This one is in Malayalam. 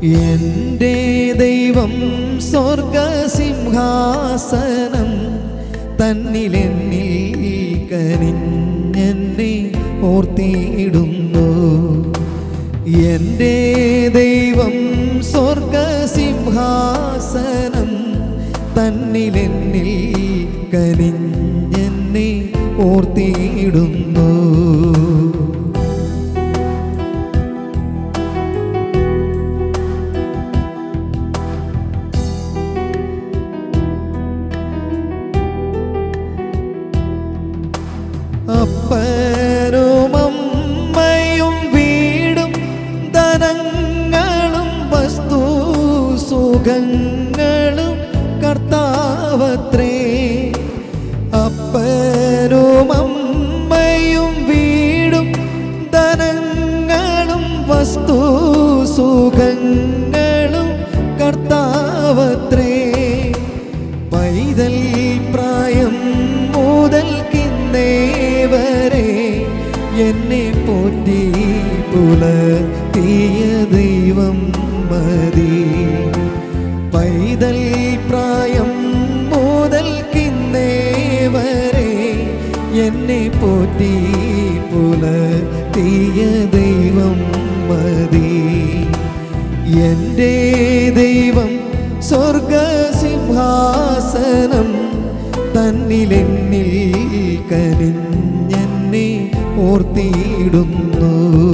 എൻ്റെ ദൈവം സ്വർഗസിംഹാസനം തന്നിലെന്നിൽ കനിഞ്ഞെന്നെ ഓർത്തിയിടുന്നു എൻ്റെ ദൈവം സ്വർഗസിംഹാസനം തന്നിലെന്നിൽ കനിഞ്ഞെന്നെ ഓർത്തിയിടുന്നു അപ്പനും അമ്മയും വീടും ധനങ്ങളും വസ്തു സുഖങ്ങളും കർത്താവത്രേ അപ്പനും അമ്മയും വീടും ധനങ്ങളും വസ്തു സുഖങ്ങളും കർത്താവത്രേ പൈതൽ പ്രായം മുതൽക്കിന്നേ വരെ എന്നെ പോറ്റി പുലർത്തിയ ദൈവം മതി പൈതൽ പ്രായം മുതൽക്കിന്നേ വരെ എന്നെ പോറ്റി പുലർത്തിയ ദൈവം മതി എൻ്റെ ദൈവം സ്വർഗസിംഹാസനം തന്നിലെന്നിൽ കനിഞ്ഞെന്നെ ഓർത്തിയിടുന്നു